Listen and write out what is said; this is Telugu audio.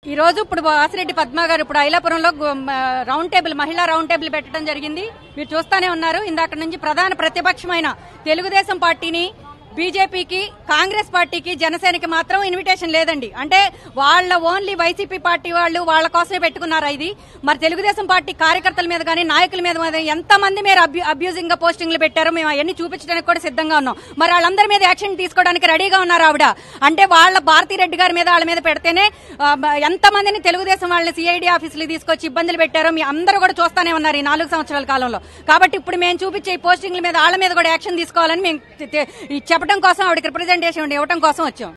ఈ రోజు ఇప్పుడు వాసిరెడ్డి పద్మ గారు ఇప్పుడు ఐలాపురంలో గు- మ- రౌండ్ టేబుల్ మహిళా రౌండ్ టేబుల్ పెట్టడం జరిగింది మీరు చూస్తానే ఉన్నారు ఇందాక నుంచి ప్రధాన ప్రతిపక్షమైన తెలుగుదేశం పార్టీని బీజేపీకి కాంగ్రెస్ పార్టీకి జనసేనకి మాత్రం ఇన్విటేషన్ లేదండి అంటే వాళ్ళ ఓన్లీ వైసీపీ పార్టీ వాళ్ళు వాళ్ళ కోసమే పెట్టుకున్నారా ఇది మరి తెలుగుదేశం పార్టీ కార్యకర్తల మీద కానీ నాయకుల మీద మీద ఎంతమంది మీరు అబ్యూజింగ్ గా పోస్టింగ్లు పెట్టారో మేము అవన్నీ చూపించడానికి కూడా సిద్ధంగా ఉన్నాం మరి వాళ్ళందరి మీద యాక్షన్ తీసుకోవడానికి రెడీగా ఉన్నారు ఆవిడ అంటే వాళ్ళ భారతీ రెడ్డి గారి మీద వాళ్ళ మీద పెడితేనే ఆ, మ- ఎంతమందిని తెలుగుదేశం వాళ్ళని సిఐడి ఆఫీసులు తీసుకొచ్చి ఇబ్బందులు పెట్టారో మీ అందరూ కూడా చూస్తానే ఉన్నారు ఈ నాలుగు సంవత్సరాల కాలంలో కాబట్టి ఇప్పుడు మేము చూపించే ఈ పోస్టింగ్ల మీద వాళ్ళ మీద కూడా యాక్షన్ తీసుకోవాలని మేము తె- తె- ఈ చెప్పడం కోసం ఆవిడకి రిప్రజెంటేషన్ ఇవ్వడం కోసం వచ్చాం